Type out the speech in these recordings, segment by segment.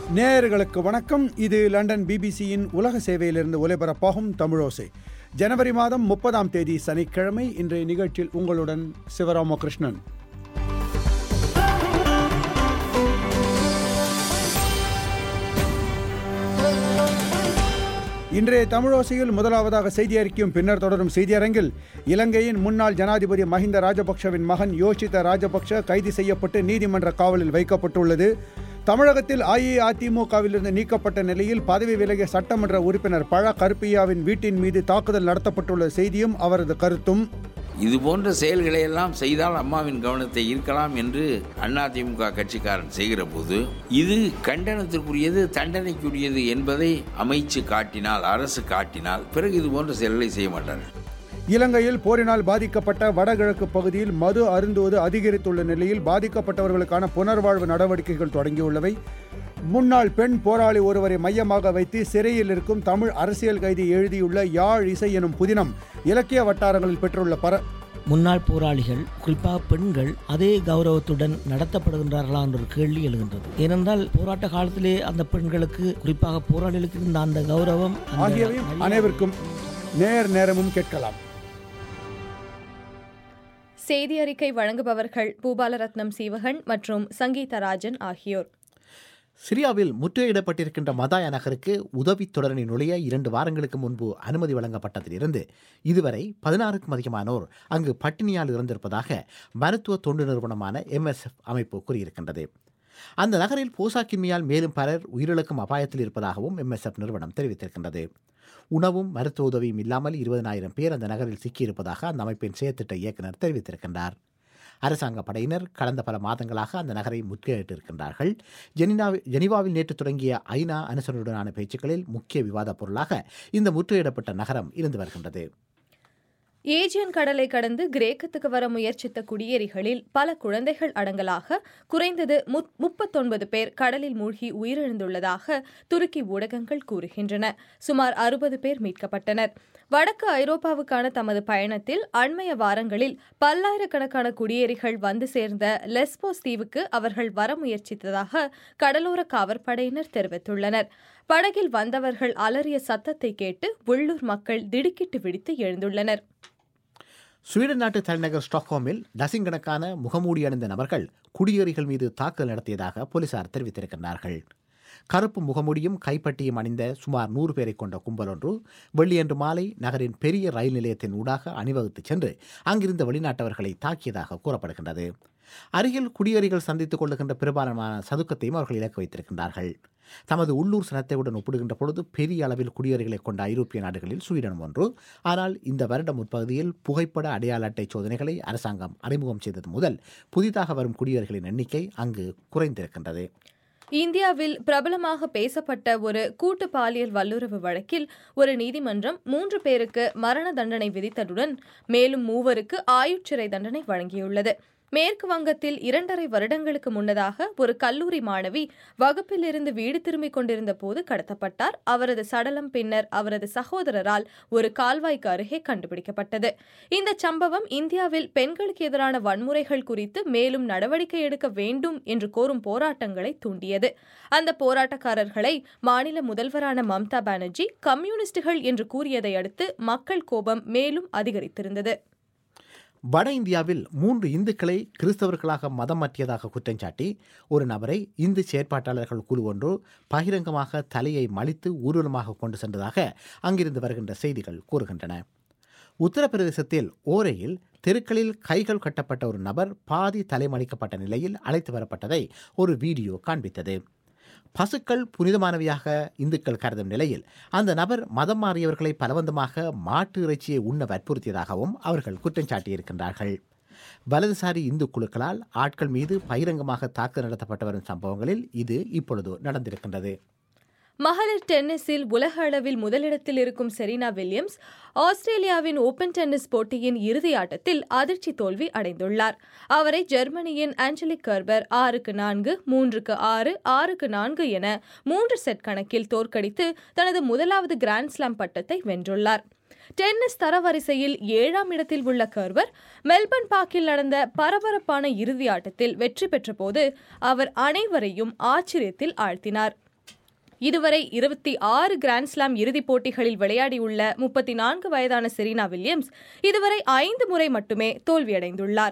நேயர்களுக்கு வணக்கம் இது லண்டன் பிபிசியின் உலக சேவையிலிருந்து ஒலிபரப்பாகும் தமிழோசை ஜனவரி மாதம் முப்பதாம் தேதி சனிக்கிழமை இன்றைய நிகழ்ச்சியில் உங்களுடன் சிவராமகிருஷ்ணன் இன்றைய தமிழோசையில் முதலாவதாக செய்தி அறிக்கையும் பின்னர் தொடரும் செய்தியரங்கில் இலங்கையின் முன்னாள் ஜனாதிபதி மஹிந்த ராஜபக்ஷவின் மகன் யோஷித ராஜபக்ஷ கைது செய்யப்பட்டு நீதிமன்ற காவலில் வைக்கப்பட்டுள்ளது தமிழகத்தில் அஇஅதிமுகவிலிருந்து நீக்கப்பட்ட நிலையில் பதவி விலகிய சட்டமன்ற உறுப்பினர் பழ கருப்பையாவின் வீட்டின் மீது தாக்குதல் நடத்தப்பட்டுள்ள செய்தியும் அவரது கருத்தும் இது போன்ற செயல்களை எல்லாம் செய்தால் அம்மாவின் கவனத்தை ஈர்க்கலாம் என்று அதிமுக கட்சிக்காரன் செய்கிற போது இது கண்டனத்திற்குரியது தண்டனைக்குரியது என்பதை அமைச்சு காட்டினால் அரசு காட்டினால் பிறகு இது போன்ற செயல்களை செய்ய மாட்டார்கள் இலங்கையில் போரினால் பாதிக்கப்பட்ட வடகிழக்கு பகுதியில் மது அருந்துவது அதிகரித்துள்ள நிலையில் பாதிக்கப்பட்டவர்களுக்கான புனர்வாழ்வு நடவடிக்கைகள் தொடங்கியுள்ளவை முன்னாள் பெண் போராளி ஒருவரை மையமாக வைத்து சிறையில் இருக்கும் தமிழ் அரசியல் கைதி எழுதியுள்ள யாழ் இசை எனும் புதினம் இலக்கிய வட்டாரங்களில் பெற்றுள்ள பர முன்னாள் போராளிகள் குறிப்பாக பெண்கள் அதே கௌரவத்துடன் நடத்தப்படுகின்றார்களா என்ற ஒரு கேள்வி எழுகின்றது ஏனென்றால் போராட்ட காலத்திலே அந்த பெண்களுக்கு குறிப்பாக போராளிகளுக்கு இருந்த அந்த கௌரவம் அந்த ஆகியவையும் மரியாதை- அனைவருக்கும் நேர் நேரமும் கேட்கலாம் செய்தி அறிக்கை வழங்குபவர்கள் பூபாலரத்னம் சீவகன் மற்றும் சங்கீதராஜன் ஆகியோர் சிரியாவில் முற்றுகையிடப்பட்டிருக்கின்ற மதாயா நகருக்கு உதவி தொடரணி நுழைய இரண்டு வாரங்களுக்கு முன்பு அனுமதி வழங்கப்பட்டதிலிருந்து இதுவரை பதினாறுக்கும் அதிகமானோர் அங்கு பட்டினியால் இறந்திருப்பதாக மருத்துவ தொண்டு நிறுவனமான எம்எஸ்எஃப் அமைப்பு கூறியிருக்கின்றது அந்த நகரில் போசாக்கின்மையால் மேலும் பலர் உயிரிழக்கும் அபாயத்தில் இருப்பதாகவும் எம்எஸ்எஃப் நிறுவனம் தெரிவித்திருக்கின்றது உணவும் மருத்துவ உதவியும் இல்லாமல் இருபதனாயிரம் பேர் அந்த நகரில் சிக்கியிருப்பதாக அந்த அமைப்பின் செயற்திட்ட இயக்குனர் தெரிவித்திருக்கின்றார் அரசாங்க படையினர் கடந்த பல மாதங்களாக அந்த நகரை முற்றுகையிட்டிருக்கின்றார்கள் ஜெனினாவில் ஜெனிவாவில் நேற்று தொடங்கிய ஐநா அனுசரணுடனான பேச்சுக்களில் முக்கிய விவாதப் பொருளாக இந்த முற்றுகையிடப்பட்ட நகரம் இருந்து வருகின்றது ஏஜியன் கடலை கடந்து கிரேக்கத்துக்கு வர முயற்சித்த குடியேறிகளில் பல குழந்தைகள் அடங்கலாக குறைந்தது முத்- முப்பத்தொன்பது பேர் கடலில் மூழ்கி உயிரிழந்துள்ளதாக துருக்கி ஊடகங்கள் கூறுகின்றன சுமார் அறுபது பேர் மீட்கப்பட்டனர் வடக்கு ஐரோப்பாவுக்கான தமது பயணத்தில் அண்மைய வாரங்களில் பல்லாயிரக்கணக்கான குடியேறிகள் வந்து சேர்ந்த லெஸ்போஸ் தீவுக்கு அவர்கள் வர முயற்சித்ததாக கடலோர காவற்படையினர் தெரிவித்துள்ளனர் படகில் வந்தவர்கள் அலறிய சத்தத்தை கேட்டு உள்ளூர் மக்கள் திடுக்கிட்டு விழித்து எழுந்துள்ளனர் ஸ்வீடன் நாட்டு தலைநகர் ஸ்டாக்ஹோமில் டசின் கணக்கான முகமூடி அணிந்த நபர்கள் குடியேறிகள் மீது தாக்குதல் நடத்தியதாக போலீசார் தெரிவித்திருக்கிறார்கள் கருப்பு முகமூடியும் கைப்பட்டியும் அணிந்த சுமார் நூறு பேரை கொண்ட கும்பல் ஒன்று வெள்ளியன்று மாலை நகரின் பெரிய ரயில் நிலையத்தின் ஊடாக அணிவகுத்துச் சென்று அங்கிருந்த வெளிநாட்டவர்களை தாக்கியதாக கூறப்படுகின்றது அருகில் குடியேறிகள் சந்தித்துக் கொள்ளுகின்ற பிரபலமான சதுக்கத்தையும் அவர்கள் இலக்கு வைத்திருக்கின்றார்கள் தமது உள்ளூர் சனத்தையுடன் ஒப்பிடுகின்ற பொழுது பெரிய அளவில் குடியேறிகளை கொண்ட ஐரோப்பிய நாடுகளில் ஸ்வீடன் ஒன்று ஆனால் இந்த வருடம் முற்பகுதியில் புகைப்பட அடையாள அட்டை சோதனைகளை அரசாங்கம் அறிமுகம் செய்தது முதல் புதிதாக வரும் குடியேறிகளின் எண்ணிக்கை அங்கு குறைந்திருக்கின்றது இந்தியாவில் பிரபலமாக பேசப்பட்ட ஒரு கூட்டு பாலியல் வல்லுறவு வழக்கில் ஒரு நீதிமன்றம் மூன்று பேருக்கு மரண தண்டனை விதித்ததுடன் மேலும் மூவருக்கு ஆயுட்சிறை தண்டனை வழங்கியுள்ளது மேற்கு வங்கத்தில் இரண்டரை வருடங்களுக்கு முன்னதாக ஒரு கல்லூரி மாணவி வகுப்பிலிருந்து வீடு திரும்பிக் கொண்டிருந்த போது கடத்தப்பட்டார் அவரது சடலம் பின்னர் அவரது சகோதரரால் ஒரு கால்வாய்க்கு அருகே கண்டுபிடிக்கப்பட்டது இந்த சம்பவம் இந்தியாவில் பெண்களுக்கு எதிரான வன்முறைகள் குறித்து மேலும் நடவடிக்கை எடுக்க வேண்டும் என்று கோரும் போராட்டங்களை தூண்டியது அந்த போராட்டக்காரர்களை மாநில முதல்வரான மம்தா பானர்ஜி கம்யூனிஸ்டுகள் என்று கூறியதை அடுத்து மக்கள் கோபம் மேலும் அதிகரித்திருந்தது வட இந்தியாவில் மூன்று இந்துக்களை கிறிஸ்தவர்களாக மதம் மாற்றியதாக குற்றம் சாட்டி ஒரு நபரை இந்து செயற்பாட்டாளர்கள் குழு ஒன்று பகிரங்கமாக தலையை மலித்து ஊர்வலமாக கொண்டு சென்றதாக அங்கிருந்து வருகின்ற செய்திகள் கூறுகின்றன உத்தரப்பிரதேசத்தில் ஓரையில் தெருக்களில் கைகள் கட்டப்பட்ட ஒரு நபர் பாதி தலைமடிக்கப்பட்ட நிலையில் அழைத்து வரப்பட்டதை ஒரு வீடியோ காண்பித்தது பசுக்கள் புனிதமானவையாக இந்துக்கள் கருதும் நிலையில் அந்த நபர் மதம் மாறியவர்களை பலவந்தமாக மாட்டு இறைச்சியை உண்ண வற்புறுத்தியதாகவும் அவர்கள் குற்றம் சாட்டியிருக்கின்றார்கள் வலதுசாரி இந்து குழுக்களால் ஆட்கள் மீது பகிரங்கமாக தாக்குதல் நடத்தப்பட்டு வரும் சம்பவங்களில் இது இப்பொழுது நடந்திருக்கின்றது மகளிர் டென்னிஸில் உலக அளவில் முதலிடத்தில் இருக்கும் செரீனா வில்லியம்ஸ் ஆஸ்திரேலியாவின் ஓபன் டென்னிஸ் போட்டியின் இறுதி ஆட்டத்தில் அதிர்ச்சி தோல்வி அடைந்துள்ளார் அவரை ஜெர்மனியின் ஆஞ்சலிக் கர்பர் ஆறுக்கு நான்கு மூன்றுக்கு ஆறு ஆறுக்கு நான்கு என மூன்று செட் கணக்கில் தோற்கடித்து தனது முதலாவது கிராண்ட்ஸ்லாம் பட்டத்தை வென்றுள்ளார் டென்னிஸ் தரவரிசையில் ஏழாம் இடத்தில் உள்ள கர்வர் மெல்பர்ன் பார்க்கில் நடந்த பரபரப்பான இறுதி ஆட்டத்தில் வெற்றி பெற்றபோது அவர் அனைவரையும் ஆச்சரியத்தில் ஆழ்த்தினார் இதுவரை இருபத்தி ஆறு கிராண்ட்ஸ்லாம் இறுதிப் போட்டிகளில் விளையாடியுள்ள முப்பத்தி நான்கு வயதான செரீனா வில்லியம்ஸ் இதுவரை ஐந்து முறை மட்டுமே தோல்வியடைந்துள்ளார்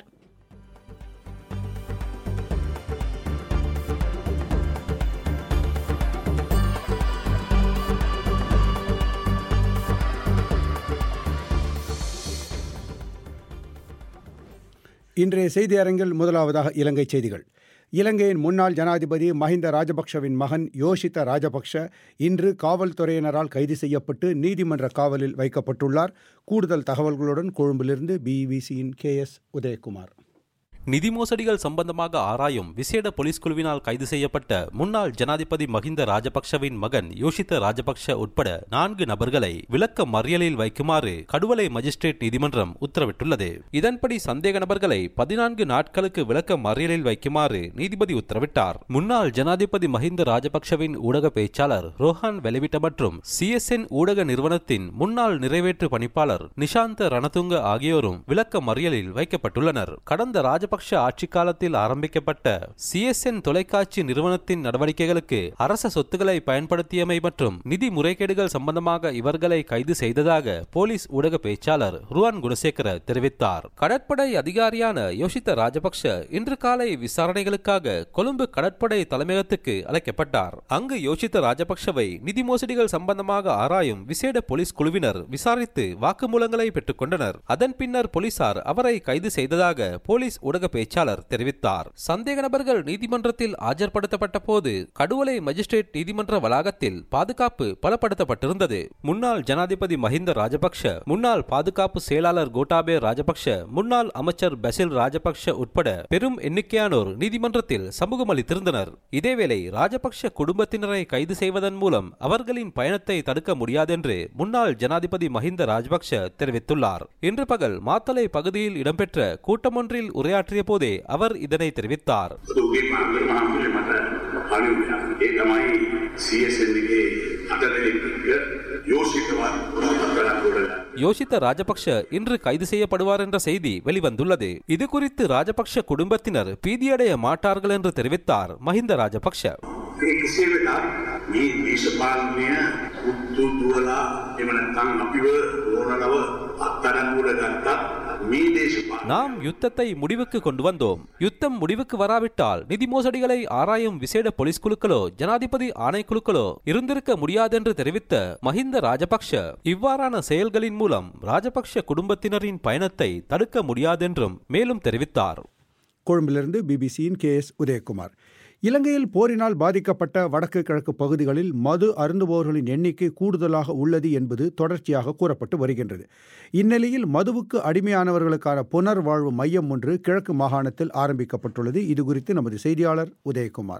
இன்றைய செய்தி அரங்கில் முதலாவதாக இலங்கை செய்திகள் இலங்கையின் முன்னாள் ஜனாதிபதி மஹிந்த ராஜபக்ஷவின் மகன் யோஷித்த ராஜபக்ஷ இன்று காவல்துறையினரால் கைது செய்யப்பட்டு நீதிமன்ற காவலில் வைக்கப்பட்டுள்ளார் கூடுதல் தகவல்களுடன் கொழும்பிலிருந்து பிபிசியின் கே எஸ் உதயகுமார் நிதி மோசடிகள் சம்பந்தமாக ஆராயும் விசேட போலீஸ் குழுவினால் கைது செய்யப்பட்ட முன்னாள் ஜனாதிபதி மஹிந்த ராஜபக்ஷவின் மகன் யோஷித்த ராஜபக்ஷ உட்பட நான்கு நபர்களை விளக்க மறியலில் வைக்குமாறு கடுவலை மஜிஸ்ட்ரேட் நீதிமன்றம் உத்தரவிட்டுள்ளது இதன்படி சந்தேக நபர்களை பதினான்கு நாட்களுக்கு விளக்க மறியலில் வைக்குமாறு நீதிபதி உத்தரவிட்டார் முன்னாள் ஜனாதிபதி மஹிந்த ராஜபக்ஷவின் ஊடக பேச்சாளர் ரோஹான் வெலவிட்ட மற்றும் சிஎஸ்என் ஊடக நிறுவனத்தின் முன்னாள் நிறைவேற்று பணிப்பாளர் நிஷாந்த ரணதுங்க ஆகியோரும் விளக்க மறியலில் வைக்கப்பட்டுள்ளனர் கடந்த ராஜபக்ஷ ராஜபக்ஷ ஆட்சி காலத்தில் ஆரம்பிக்கப்பட்ட சிஎஸ்என் தொலைக்காட்சி நிறுவனத்தின் நடவடிக்கைகளுக்கு அரச சொத்துக்களை பயன்படுத்தியமை மற்றும் நிதி முறைகேடுகள் சம்பந்தமாக இவர்களை கைது செய்ததாக போலீஸ் ஊடக பேச்சாளர் ருவான் குணசேகர தெரிவித்தார் கடற்படை அதிகாரியான யோஷித்த ராஜபக்ஷ இன்று காலை விசாரணைகளுக்காக கொழும்பு கடற்படை தலைமையகத்துக்கு அழைக்கப்பட்டார் அங்கு யோஷித்த ராஜபக்ஷவை நிதி மோசடிகள் சம்பந்தமாக ஆராயும் விசேட போலீஸ் குழுவினர் விசாரித்து வாக்குமூலங்களை பெற்றுக் கொண்டனர் அதன் பின்னர் போலீசார் அவரை கைது செய்ததாக போலீஸ் ஊடக பேச்சாளர் தெரிவித்தார் சந்தேக நபர்கள் நீதிமன்றத்தில் ஆஜர்படுத்தப்பட்ட போது கடுவலை மஜிஸ்ட்ரேட் நீதிமன்ற வளாகத்தில் பாதுகாப்பு பலப்படுத்தப்பட்டிருந்தது முன்னாள் ஜனாதிபதி மஹிந்த ராஜபக்ஷ முன்னாள் பாதுகாப்பு செயலாளர் கோட்டாபே ராஜபக்ஷ முன்னாள் அமைச்சர் பசில் ராஜபக்ஷ உட்பட பெரும் எண்ணிக்கையானோர் நீதிமன்றத்தில் சமூகம் அளித்திருந்தனர் இதேவேளை ராஜபக்ஷ குடும்பத்தினரை கைது செய்வதன் மூலம் அவர்களின் பயணத்தை தடுக்க முடியாதென்று முன்னாள் ஜனாதிபதி மஹிந்த ராஜபக்ஷ தெரிவித்துள்ளார் இன்று பகல் மாத்தலை பகுதியில் இடம்பெற்ற கூட்டமொன்றில் உரையாற்றிய போதே அவர் இதனை தெரிவித்தார் ඔහුගේ මාර්ග මහතුලේ මට පණිවිඩයක්. ඒ තමයි CSN එකේ අට දෙනෙක් එක්ක යෝෂිතවත් කරලා ගොඩ யோசித்த ராஜபக்ஷ இன்று கைது செய்யப்படுவார் என்ற செய்தி வெளிவந்துள்ளது இது குறித்து ராஜபக்ஷ குடும்பத்தினர் பீதியடைய மாட்டார்கள் என்று தெரிவித்தார் மஹிந்த ராஜபக்ஷ ඒ කෙසේ වෙතත් මේ දේශපාලනය උත්තු දුවලා එම නැත්නම් අපිව ඕනලව අත්අඩංගුවට ගත්තත් මේ දේශපාලන நாம் யுத்தத்தை முடிவுக்கு கொண்டு வந்தோம் யுத்தம் முடிவுக்கு வராவிட்டால் நிதி மோசடிகளை ஆராயும் விசேட போலீஸ் குழுக்களோ ஜனாதிபதி ஆணைக்குழுக்களோ இருந்திருக்க முடியாதென்று தெரிவித்த மஹிந்த ராஜபக்ஷ இவ்வாறான செயல்களின் மூலம் ராஜபக்ஷ குடும்பத்தினரின் பயணத்தை தடுக்க முடியாதென்றும் மேலும் தெரிவித்தார் கொழும்பிலிருந்து பிபிசியின் கே எஸ் உதயகுமார் இலங்கையில் போரினால் பாதிக்கப்பட்ட வடக்கு கிழக்கு பகுதிகளில் மது அருந்துபவர்களின் எண்ணிக்கை கூடுதலாக உள்ளது என்பது தொடர்ச்சியாக கூறப்பட்டு வருகின்றது இந்நிலையில் மதுவுக்கு அடிமையானவர்களுக்கான புனர்வாழ்வு மையம் ஒன்று கிழக்கு மாகாணத்தில் ஆரம்பிக்கப்பட்டுள்ளது இதுகுறித்து நமது செய்தியாளர் உதயகுமார்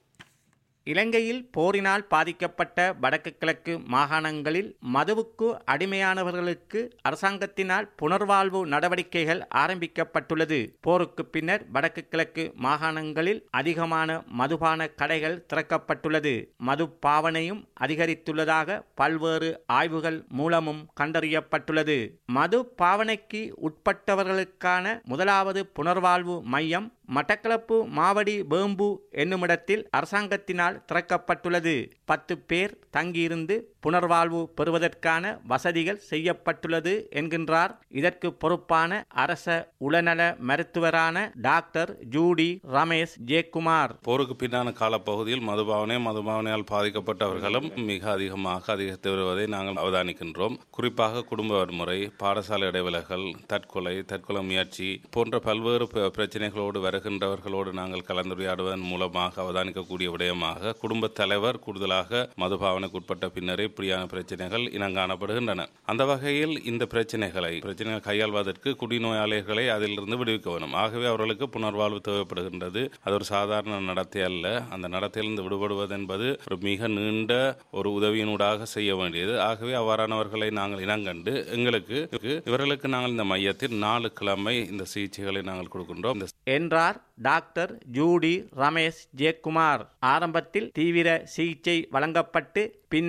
இலங்கையில் போரினால் பாதிக்கப்பட்ட வடக்கு கிழக்கு மாகாணங்களில் மதுவுக்கு அடிமையானவர்களுக்கு அரசாங்கத்தினால் புனர்வாழ்வு நடவடிக்கைகள் ஆரம்பிக்கப்பட்டுள்ளது போருக்கு பின்னர் வடக்கு கிழக்கு மாகாணங்களில் அதிகமான மதுபான கடைகள் திறக்கப்பட்டுள்ளது மது பாவனையும் அதிகரித்துள்ளதாக பல்வேறு ஆய்வுகள் மூலமும் கண்டறியப்பட்டுள்ளது மது பாவனைக்கு உட்பட்டவர்களுக்கான முதலாவது புனர்வாழ்வு மையம் மட்டக்களப்பு மாவடி வேம்பு என்னுமிடத்தில் அரசாங்கத்தினால் திறக்கப்பட்டுள்ளது பத்து பேர் தங்கியிருந்து புனர்வாழ்வு பெறுவதற்கான வசதிகள் செய்யப்பட்டுள்ளது என்கின்றார் இதற்கு பொறுப்பான அரச உளநல மருத்துவரான டாக்டர் ஜூடி ரமேஷ் ஜெயக்குமார் போருக்கு பின்னான காலப்பகுதியில் மதுபாவனை மதுபாவனையால் பாதிக்கப்பட்டவர்களும் மிக அதிகமாக அதிகரித்து வருவதை நாங்கள் அவதானிக்கின்றோம் குறிப்பாக குடும்ப வன்முறை பாடசாலை இடைவெளிகள் தற்கொலை தற்கொலை முயற்சி போன்ற பல்வேறு ப- பிரச்சனைகளோடு வருகின்றவர்களோடு நாங்கள் கலந்துரையாடுவதன் மூலமாக அவதானிக்கக்கூடிய விடயமாக குடும்ப தலைவர் கூடுதலாக மதுபாவனைக்கு உட்பட்ட பின்னரே இப்படியான பிரச்சனைகள் இனங்காணப்படுகின்றன அந்த வகையில் இந்த பிரச்சனைகளை பிரச்சனைகளை கையாள்வதற்கு குடிநோயாளிகளை அதிலிருந்து விடுவிக்க வேண்டும் ஆகவே அவர்களுக்கு புனர்வாழ்வு தேவைப்படுகின்றது அது ஒரு சாதாரண நடத்தை அல்ல அந்த நடத்தையிலிருந்து விடுபடுவது என்பது ஒரு மிக நீண்ட ஒரு உதவியினூடாக செய்ய வேண்டியது ஆகவே அவ்வாறானவர்களை நாங்கள் இனங்கண்டு எங்களுக்கு இவர்களுக்கு நாங்கள் இந்த மையத்தில் நாலு கிழமை இந்த சிகிச்சைகளை நாங்கள் கொடுக்கின்றோம் இந்த என்றார் டாக்டர் ஜூடி ரமேஷ் ஜெயக்குமார் ஆரம்பத்தில் தீவிர சிகிச்சை வழங்கப்பட்டு பின்னர்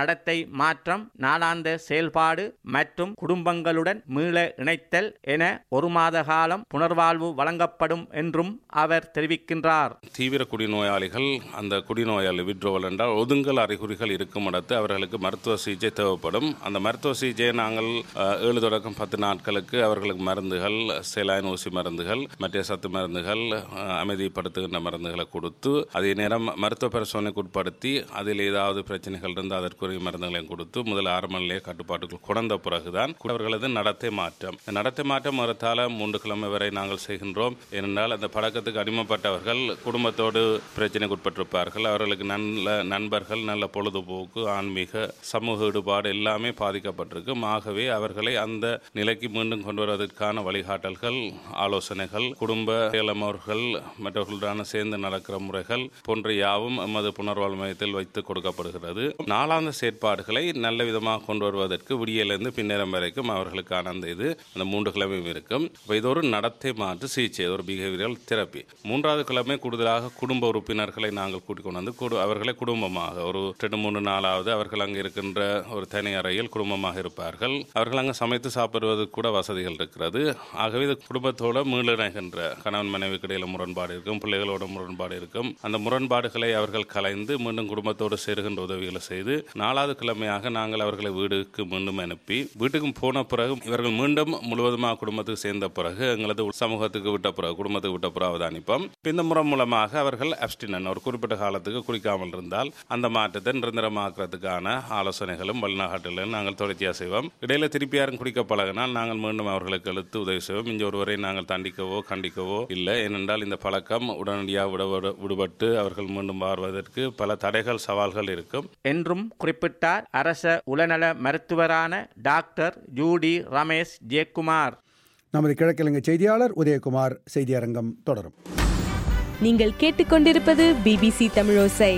நடத்தை மாற்றம் நாளாந்த செயல்பாடு மற்றும் குடும்பங்களுடன் மீள இணைத்தல் என ஒரு மாத காலம் புனர்வாழ்வு வழங்கப்படும் என்றும் அவர் தெரிவிக்கின்றார் தீவிர குடிநோயாளிகள் அந்த குடிநோயாளி விட்ரோவல் என்றால் ஒதுங்கல் அறிகுறிகள் இருக்கும் இடத்து அவர்களுக்கு மருத்துவ சிகிச்சை தேவைப்படும் அந்த மருத்துவ சிகிச்சையை நாங்கள் அஹ், ஏழு தொடக்கம் பத்து நாட்களுக்கு அவர்களுக்கு மருந்துகள் செலாயின் ஊசி மருந்துகள் மற்ற சத்து மருந்துகள் அஹ், அமைதிப்படுத்துகின்ற மருந்துகளை கொடுத்து அதே நேரம் மருத்துவ பரிசோதனைக்கு உட்படுத்தி அதில் ஏதாவது பிரச்சனைகள் இருந்து அதற்குரிய மருந்துகளையும் கொடுத்து முதல் ஆரம்ப நிலைய கட்டுப்பாட்டுக்குள் கொண்ட பிறகுதான் அவர்களது நடத்தை மாற்றம் இந்த நடத்தை மாற்றம் மறுத்தால மூன்று கிழமை வரை நாங்கள் செய்கின்றோம் ஏனென்றால் அந்த பழக்கத்துக்கு அடிமைப்பட்டவர்கள் குடும்பத்தோடு பிரச்சனைக்கு உட்பட்டிருப்பார்கள் அவர்களுக்கு நல்ல நண்பர்கள் நல்ல பொழுதுபோக்கு ஆன்மீக சமூக ஈடுபாடு எல்லாமே பாதிக்கப்பட்டிருக்கும் ஆகவே அவர்களை அந்த நிலைக்கு மீண்டும் கொண்டு வருவதற்கான வழிகாட்டல்கள் ஆலோசனைகள் குடும்ப இளமவர்கள் மற்றவர்களுடன் சேர்ந்து நடக்கிற முறைகள் போன்ற யாவும் எமது புனர்வாழ்வு மையத்தில் வைத்து கொடுக்கப்படுகிறது நாளாந்த செயற்பாடுகளை நல்ல விதமாக கொண்டு வருவதற்கு விடியலிருந்து பின்னேறம் வரைக்கும் அவர்களுக்கான அந்த இது அந்த மூன்று கிழமையும் இருக்கும் அப்ப இது ஒரு நடத்தை மாற்று சிகிச்சை ஒரு பிஹேவியரல் தெரப்பி மூன்றாவது கிழமை கூடுதலாக குடும்ப உறுப்பினர்களை நாங்கள் கூட்டிக் கொண்டு வந்து குடு- அவர்களை குடும்பமாக ஒரு ரெண்டு மூணு நாளாவது அவர்கள் அங்கே இருக்கின்ற ஒரு தனி அறையில் குடும்பமாக இருப்பார்கள் அவர்கள் அங்கே சமைத்து சாப்பிடுவதற்கு கூட வசதிகள் இருக்கிறது ஆகவே இது குடும்பத்தோட மீளிணைகின்ற கணவன் மனைவிக்கு இடையில முரண்பாடு இருக்கும் பிள்ளைகளோட முரண்பாடு இருக்கும் அந்த முரண்பாடுகளை அவர்கள் கலைந்து மீண்டும் குடும்பத்தோடு சேருகின்ற உதவிகளை செய்து நாலாவது கிழமையாக நாங்கள் அவர்களை வீடுக்கு மீண்டும் அனுப்பி வீட்டுக்கு போன பிறகு இவர்கள் மீண்டும் முழுவதுமாக குடும்பத்துக்கு சேர்ந்த பிறகு எங்களது சமூகத்துக்கு விட்ட பிறகு குடும்பத்துக்கு விட்ட பிறகு அவதானிப்போம் இந்த முறை மூலமாக அவர்கள் அப்டினன் ஒரு குறிப்பிட்ட காலத்துக்கு குடிக்காமல் இருந்தால் அந்த மாற்றத்தை நிரந்தரமாக்குறதுக்கான ஆலோசனைகளும் வழிநாட்டுகளும் நாங்கள் தொடர்ச்சியாக செய்வோம் இடையில திருப்பி யாரும் குடிக்க பழகினால் நாங்கள் மீண்டும் அவர்களுக்கு எழுத்து உதவி செய்வோம் இங்கே ஒருவரை நாங்கள் தண்டிக்கவோ கண்டிக்கவோ இல்லை ஏனென்றால் இந்த பழக்கம் உடனடியாக விட விடுபட்டு அவர்கள் மீண்டும் வாழ்வதற்கு பல தடைகள் சவால்கள் இருக்கும் என்றும் குறிப்பிட்டார் அரச உளநல மருத்துவரான டாக்டர் ஜூடி ரமேஷ் ஜெயக்குமார் நமது கிழக்கிழங்கை செய்தியாளர் உதயகுமார் செய்தியரங்கம் தொடரும் நீங்கள் கேட்டுக்கொண்டிருப்பது பிபிசி தமிழோசை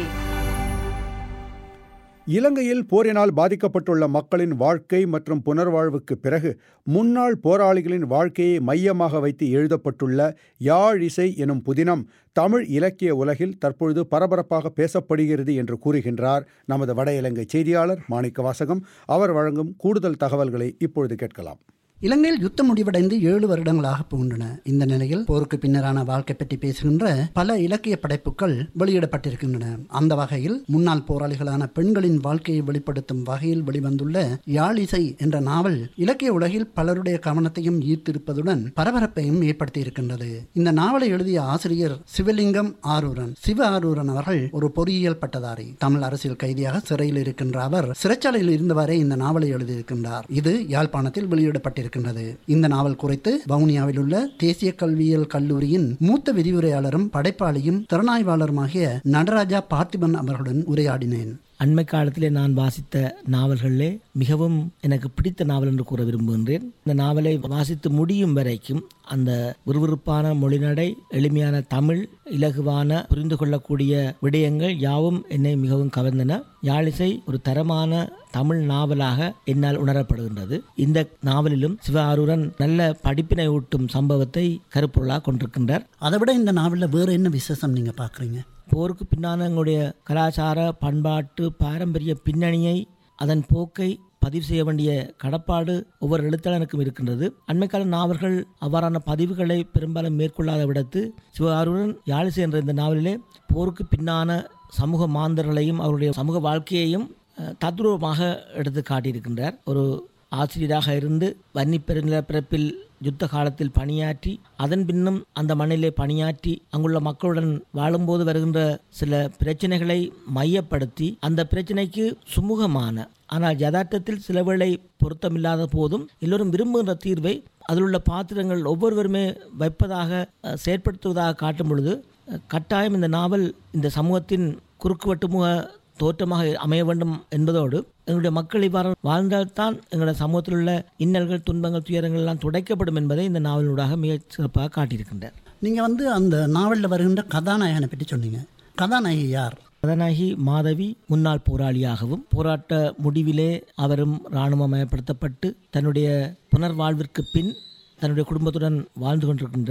இலங்கையில் போரினால் பாதிக்கப்பட்டுள்ள மக்களின் வாழ்க்கை மற்றும் புனர்வாழ்வுக்கு பிறகு முன்னாள் போராளிகளின் வாழ்க்கையை மையமாக வைத்து எழுதப்பட்டுள்ள யாழ் இசை எனும் புதினம் தமிழ் இலக்கிய உலகில் தற்பொழுது பரபரப்பாக பேசப்படுகிறது என்று கூறுகின்றார் நமது வட இலங்கை செய்தியாளர் மாணிக்க வாசகம் அவர் வழங்கும் கூடுதல் தகவல்களை இப்பொழுது கேட்கலாம் இலங்கையில் யுத்தம் முடிவடைந்து ஏழு வருடங்களாக போகின்றன இந்த நிலையில் போருக்கு பின்னரான வாழ்க்கை பற்றி பேசுகின்ற பல இலக்கிய படைப்புகள் வெளியிடப்பட்டிருக்கின்றன அந்த வகையில் முன்னாள் போராளிகளான பெண்களின் வாழ்க்கையை வெளிப்படுத்தும் வகையில் வெளிவந்துள்ள யாழிசை என்ற நாவல் இலக்கிய உலகில் பலருடைய கவனத்தையும் ஈர்த்திருப்பதுடன் பரபரப்பையும் ஏற்படுத்தியிருக்கின்றது இந்த நாவலை எழுதிய ஆசிரியர் சிவலிங்கம் ஆரூரன் சிவ ஆரூரன் அவர்கள் ஒரு பொறியியல் பட்டதாரி தமிழ் அரசியல் கைதியாக சிறையில் இருக்கின்ற அவர் சிறைச்சாலையில் இருந்தவரை இந்த நாவலை எழுதியிருக்கின்றார் இது யாழ்ப்பாணத்தில் வெளியிடப்பட்டிருக்கின்றது இந்த நாவல் குறித்து வவுனியாவில் உள்ள தேசிய கல்வியியல் கல்லூரியின் மூத்த விரிவுரையாளரும் படைப்பாளியும் திறனாய்வாளருமாகிய நடராஜா பார்த்திபன் அவர்களுடன் உரையாடினேன் அண்மை காலத்திலே நான் வாசித்த நாவல்களிலே மிகவும் எனக்கு பிடித்த நாவல் என்று கூற விரும்புகின்றேன் இந்த நாவலை வாசித்து முடியும் வரைக்கும் அந்த விறுவிறுப்பான மொழிநடை எளிமையான தமிழ் இலகுவான புரிந்து கொள்ளக்கூடிய விடயங்கள் யாவும் என்னை மிகவும் கவர்ந்தன யாழிசை ஒரு தரமான தமிழ் நாவலாக என்னால் உணரப்படுகின்றது இந்த நாவலிலும் சிவ ஆரூரன் நல்ல படிப்பினை ஊட்டும் சம்பவத்தை கருப்பொருளாக கொண்டிருக்கின்றார் அதை விட இந்த நாவலில் வேற என்ன விசேஷம் நீங்க பாக்குறீங்க போருக்கு பின்னான எங்களுடைய கலாச்சார பண்பாட்டு பாரம்பரிய பின்னணியை அதன் போக்கை பதிவு செய்ய வேண்டிய கடப்பாடு ஒவ்வொரு எழுத்தாளனுக்கும் இருக்கின்றது அண்மைக்கால நாவல்கள் அவ்வாறான பதிவுகளை பெரும்பாலும் மேற்கொள்ளாத விடத்து சிவகாருடன் யாழிசை என்ற இந்த நாவலிலே போருக்கு பின்னான சமூக மாந்தர்களையும் அவருடைய சமூக வாழ்க்கையையும் அஹ், தத்ரூபமாக எடுத்து காட்டியிருக்கின்றார் ஒரு ஆசிரியராக இருந்து வன்னி பெருநிலப்பிறப்பில் யுத்த காலத்தில் பணியாற்றி அதன் பின்னும் அந்த மண்ணிலே பணியாற்றி அங்குள்ள மக்களுடன் வாழும்போது வருகின்ற சில பிரச்சனைகளை மையப்படுத்தி அந்த பிரச்சனைக்கு சுமூகமான ஆனால் யதார்த்தத்தில் சில வேளை பொருத்தமில்லாத போதும் எல்லோரும் விரும்புகின்ற தீர்வை அதில் உள்ள பாத்திரங்கள் ஒவ்வொருவருமே வைப்பதாக அஹ், செயற்படுத்துவதாக காட்டும் பொழுது அஹ், கட்டாயம் இந்த நாவல் இந்த சமூகத்தின் குறுக்குவெட்டுமுக தோற்றமாக அமைய வேண்டும் என்பதோடு எங்களுடைய மக்கள் இவ்வாறு வாழ்ந்தால்தான் எங்களுடைய சமூகத்தில் உள்ள இன்னல்கள் துன்பங்கள் துயரங்கள் எல்லாம் துடைக்கப்படும் என்பதை இந்த நாவலினூடாக மிகச் சிறப்பாக காட்டியிருக்கின்றார் நீங்க வந்து அந்த நாவலில் வருகின்ற கதாநாயகனை பற்றி சொன்னீங்க கதாநாயகி யார் கதாநாயகி மாதவி முன்னாள் போராளியாகவும் போராட்ட முடிவிலே அவரும் இராணுவமயப்படுத்தப்பட்டு தன்னுடைய புனர்வாழ்விற்கு பின் தன்னுடைய குடும்பத்துடன் வாழ்ந்து கொண்டிருக்கின்றார்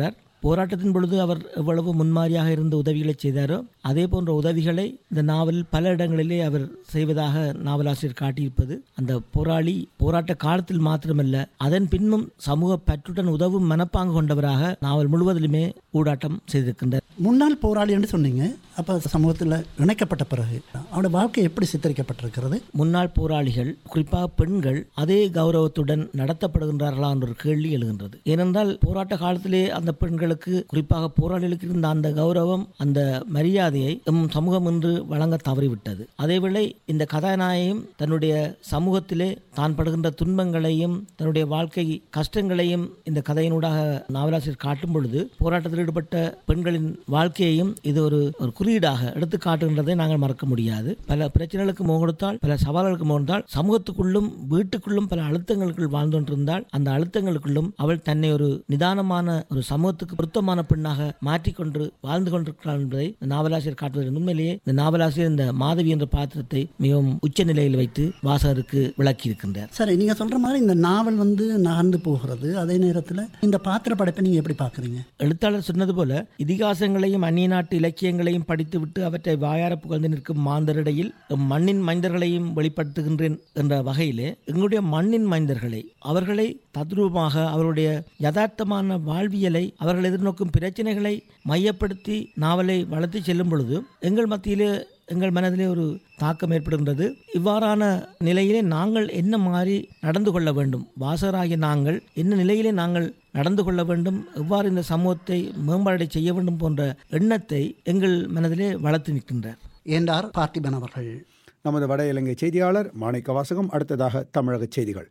போராட்டத்தின் பொழுது அவர் எவ்வளவு முன்மாதிரியாக இருந்த உதவிகளை செய்தாரோ அதே போன்ற உதவிகளை இந்த நாவலில் பல இடங்களிலே அவர் செய்வதாக நாவலாசிரியர் காட்டியிருப்பது அந்த போராளி போராட்ட காலத்தில் மாத்திரமல்ல அதன் பின்னும் சமூக பற்றுடன் உதவும் மனப்பாங்கு கொண்டவராக நாவல் முழுவதிலுமே ஊடாட்டம் செய்திருக்கின்றார் முன்னாள் போராளி என்று சொன்னீங்க அப்போ சமூகத்தில் இணைக்கப்பட்ட பிறகு அவருடைய வாழ்க்கை எப்படி சித்தரிக்கப்பட்டிருக்கிறது முன்னாள் போராளிகள் குறிப்பாக பெண்கள் அதே கௌரவத்துடன் நடத்தப்படுகின்றார்களா என்ற ஒரு கேள்வி எழுகின்றது ஏனென்றால் போராட்ட காலத்திலே அந்த பெண்களுக்கு குறிப்பாக போராளிகளுக்கு இருந்த அந்த கௌரவம் அந்த மரியாதையை எம் சமூகம் இன்று வழங்க தவறிவிட்டது அதேவேளை இந்த கதாநாயகம் தன்னுடைய சமூகத்திலே தான் படுகின்ற துன்பங்களையும் தன்னுடைய வாழ்க்கை கஷ்டங்களையும் இந்த கதையினூடாக நாவலாசிரியர் காட்டும் பொழுது போராட்டத்தில் ஈடுபட்ட பெண்களின் வாழ்க்கையையும் இது ஒரு ஒரு குறியீடாக எடுத்து காட்டுகின்றதை நாங்கள் மறக்க முடியாது பல பிரச்சனைகளுக்கு முகம் கொடுத்தால் பல சவால்களுக்கு முகம் கொடுத்தால் சமூகத்துக்குள்ளும் வீட்டுக்குள்ளும் பல அழுத்தங்களுக்குள் வாழ்ந்து கொண்டிருந்தால் அந்த அழுத்தங்களுக்குள்ளும் அவள் தன்னை ஒரு நிதானமான ஒரு சமூகத்துக்கு பொருத்தமான பெண்ணாக மாற்றிக்கொண்டு வாழ்ந்து கொண்டிருக்கிறாள் என்பதை இந்த நாவலாசிரியர் காட்டுவதற்கு உண்மையிலேயே இந்த நாவலாசிரியர் இந்த மாதவி என்ற பாத்திரத்தை மிகவும் உச்ச நிலையில் வைத்து வாசகருக்கு விளக்கி இருக்கின்றார் சரி நீங்கள் சொல்கிற மாதிரி இந்த நாவல் வந்து நகர்ந்து போகிறது அதே நேரத்தில் இந்த பாத்திர படைப்பை நீங்கள் எப்படி பார்க்குறீங்க எழுத்தாளர் சொன்னது போல இதிகாசங்களையும் அந்நிய நாட்டு இலக்கியங்களையும் படித்துவிட்டு அவற்றை வாயார புகழ்ந்து நிற்கும் மாந்தரிடையில் எம் மண்ணின் மைந்தர்களையும் வெளிப்படுத்துகின்றேன் என்ற வகையிலே எங்களுடைய மண்ணின் மைந்தர்களை அவர்களை தத்ரூபமாக அவருடைய யதார்த்தமான வாழ்வியலை அவர்கள் எதிர்நோக்கும் பிரச்சனைகளை மையப்படுத்தி நாவலை வளர்த்து செல்லும் பொழுது எங்கள் மத்தியிலே எங்கள் மனதிலே ஒரு தாக்கம் ஏற்படுகின்றது இவ்வாறான நிலையிலே நாங்கள் என்ன மாதிரி நடந்து கொள்ள வேண்டும் வாசகராகிய நாங்கள் என்ன நிலையிலே நாங்கள் நடந்து கொள்ள வேண்டும் எவ்வாறு இந்த சமூகத்தை மேம்பாடை செய்ய வேண்டும் போன்ற எண்ணத்தை எங்கள் மனதிலே வளர்த்து நிற்கின்றார் என்றார் பார்த்திபன் அவர்கள் நமது வட இலங்கை செய்தியாளர் மாணிக்க வாசகம் அடுத்ததாக தமிழக செய்திகள்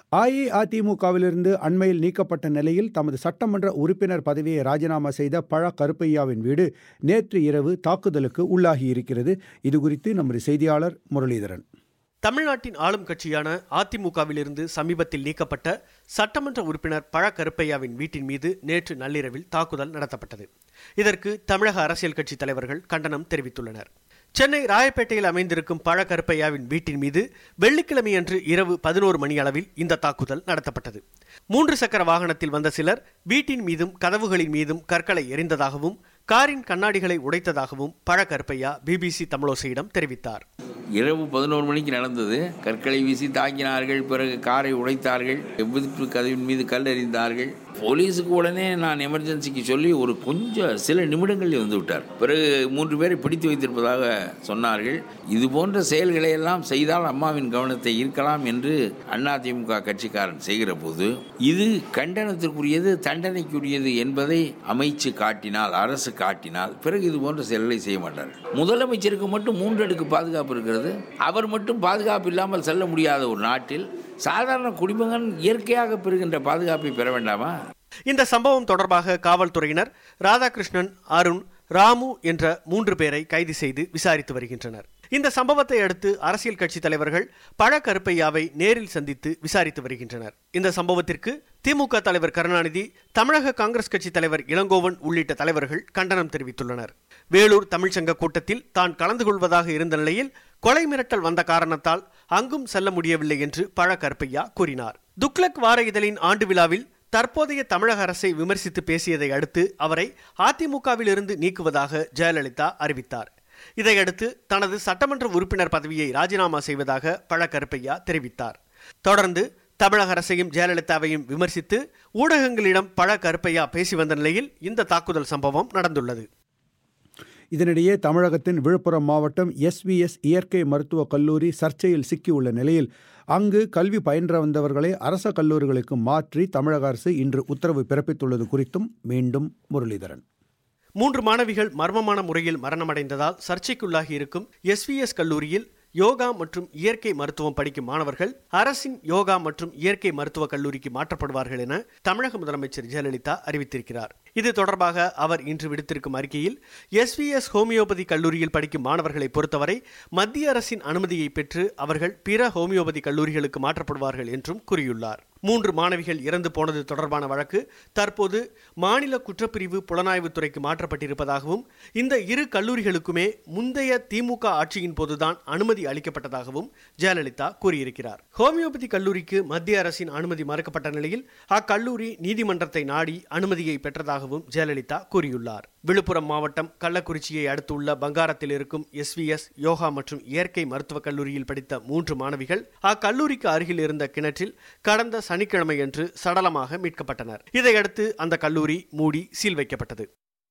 அஇஅதிமுகவிலிருந்து அண்மையில் நீக்கப்பட்ட நிலையில் தமது சட்டமன்ற உறுப்பினர் பதவியை ராஜினாமா செய்த பழ கருப்பையாவின் வீடு நேற்று இரவு தாக்குதலுக்கு உள்ளாகியிருக்கிறது இதுகுறித்து நமது செய்தியாளர் முரளிதரன் தமிழ்நாட்டின் ஆளும் கட்சியான அதிமுகவிலிருந்து சமீபத்தில் நீக்கப்பட்ட சட்டமன்ற உறுப்பினர் பழ கருப்பையாவின் வீட்டின் மீது நேற்று நள்ளிரவில் தாக்குதல் நடத்தப்பட்டது இதற்கு தமிழக அரசியல் கட்சி தலைவர்கள் கண்டனம் தெரிவித்துள்ளனர் சென்னை ராயப்பேட்டையில் அமைந்திருக்கும் பழ கருப்பையாவின் வீட்டின் மீது வெள்ளிக்கிழமையன்று இரவு பதினோரு மணி அளவில் இந்த தாக்குதல் நடத்தப்பட்டது மூன்று சக்கர வாகனத்தில் வந்த சிலர் வீட்டின் மீதும் கதவுகளின் மீதும் கற்களை எறிந்ததாகவும் காரின் கண்ணாடிகளை உடைத்ததாகவும் பழ கருப்பையா பிபிசி தமிழோசையிடம் தெரிவித்தார் இரவு பதினோரு மணிக்கு நடந்தது கற்களை வீசி தாக்கினார்கள் பிறகு காரை உடைத்தார்கள் எவ்விதிப்பு கதவின் மீது கல் எறிந்தார்கள் போலீஸுக்கு உடனே நான் எமர்ஜென்சிக்கு சொல்லி ஒரு கொஞ்சம் சில நிமிடங்களில் வந்து விட்டார் பிறகு மூன்று பேரை பிடித்து வைத்திருப்பதாக சொன்னார்கள் இது போன்ற செயல்களை எல்லாம் செய்தால் அம்மாவின் கவனத்தை ஈர்க்கலாம் என்று அதிமுக கட்சிக்காரன் செய்கிற போது இது கண்டனத்திற்குரியது தண்டனைக்குரியது என்பதை அமைச்சு காட்டினால் அரசு காட்டினால் பிறகு இது போன்ற செயல்களை செய்ய மாட்டார்கள் முதலமைச்சருக்கு மட்டும் மூன்று அடுக்கு பாதுகாப்பு இருக்கிறது அவர் மட்டும் பாதுகாப்பு இல்லாமல் செல்ல முடியாத ஒரு நாட்டில் சாதாரண குடிமகன் இயற்கையாக பெறுகின்ற பாதுகாப்பை பெற வேண்டாமா இந்த சம்பவம் தொடர்பாக காவல்துறையினர் ராதாகிருஷ்ணன் அருண் ராமு என்ற மூன்று பேரை கைது செய்து விசாரித்து வருகின்றனர் இந்த சம்பவத்தை அடுத்து அரசியல் கட்சி தலைவர்கள் பழ கருப்பையாவை நேரில் சந்தித்து விசாரித்து வருகின்றனர் இந்த சம்பவத்திற்கு திமுக தலைவர் கருணாநிதி தமிழக காங்கிரஸ் கட்சி தலைவர் இளங்கோவன் உள்ளிட்ட தலைவர்கள் கண்டனம் தெரிவித்துள்ளனர் வேலூர் தமிழ்ச்சங்க கூட்டத்தில் தான் கலந்து கொள்வதாக இருந்த நிலையில் கொலை மிரட்டல் வந்த காரணத்தால் அங்கும் செல்ல முடியவில்லை என்று பழ கருப்பையா கூறினார் துக்ளக் வார இதழின் ஆண்டு விழாவில் தற்போதைய தமிழக அரசை விமர்சித்து பேசியதை அடுத்து அவரை அதிமுகவில் இருந்து நீக்குவதாக ஜெயலலிதா அறிவித்தார் இதையடுத்து தனது சட்டமன்ற உறுப்பினர் பதவியை ராஜினாமா செய்வதாக பழ கருப்பையா தெரிவித்தார் தொடர்ந்து தமிழக அரசையும் ஜெயலலிதாவையும் விமர்சித்து ஊடகங்களிடம் பழ கருப்பையா பேசி வந்த நிலையில் இந்த தாக்குதல் சம்பவம் நடந்துள்ளது இதனிடையே தமிழகத்தின் விழுப்புரம் மாவட்டம் எஸ்விஎஸ் இயற்கை மருத்துவக் கல்லூரி சர்ச்சையில் சிக்கியுள்ள நிலையில் அங்கு கல்வி பயின்ற வந்தவர்களை அரச கல்லூரிகளுக்கு மாற்றி தமிழக அரசு இன்று உத்தரவு பிறப்பித்துள்ளது குறித்தும் மீண்டும் முரளிதரன் மூன்று மாணவிகள் மர்மமான முறையில் மரணமடைந்ததால் சர்ச்சைக்குள்ளாகி இருக்கும் எஸ்விஎஸ் கல்லூரியில் யோகா மற்றும் இயற்கை மருத்துவம் படிக்கும் மாணவர்கள் அரசின் யோகா மற்றும் இயற்கை மருத்துவ கல்லூரிக்கு மாற்றப்படுவார்கள் என தமிழக முதலமைச்சர் ஜெயலலிதா அறிவித்திருக்கிறார் இது தொடர்பாக அவர் இன்று விடுத்திருக்கும் அறிக்கையில் எஸ்விஎஸ் ஹோமியோபதி கல்லூரியில் படிக்கும் மாணவர்களை பொறுத்தவரை மத்திய அரசின் அனுமதியை பெற்று அவர்கள் பிற ஹோமியோபதி கல்லூரிகளுக்கு மாற்றப்படுவார்கள் என்றும் கூறியுள்ளார் மூன்று மாணவிகள் இறந்து போனது தொடர்பான வழக்கு தற்போது மாநில குற்றப்பிரிவு புலனாய்வுத் துறைக்கு மாற்றப்பட்டிருப்பதாகவும் இந்த இரு கல்லூரிகளுக்குமே முந்தைய திமுக ஆட்சியின் போதுதான் அனுமதி அளிக்கப்பட்டதாகவும் ஜெயலலிதா கூறியிருக்கிறார் ஹோமியோபதி கல்லூரிக்கு மத்திய அரசின் அனுமதி மறுக்கப்பட்ட நிலையில் அக்கல்லூரி நீதிமன்றத்தை நாடி அனுமதியை பெற்றதாகவும் ஜெயலலிதா கூறியுள்ளார் விழுப்புரம் மாவட்டம் கள்ளக்குறிச்சியை அடுத்துள்ள பங்காரத்தில் இருக்கும் எஸ்விஎஸ் யோகா மற்றும் இயற்கை மருத்துவக் கல்லூரியில் படித்த மூன்று மாணவிகள் அக்கல்லூரிக்கு அருகில் இருந்த கிணற்றில் கடந்த சனிக்கிழமையன்று சடலமாக மீட்கப்பட்டனர் இதையடுத்து அந்த கல்லூரி மூடி சீல் வைக்கப்பட்டது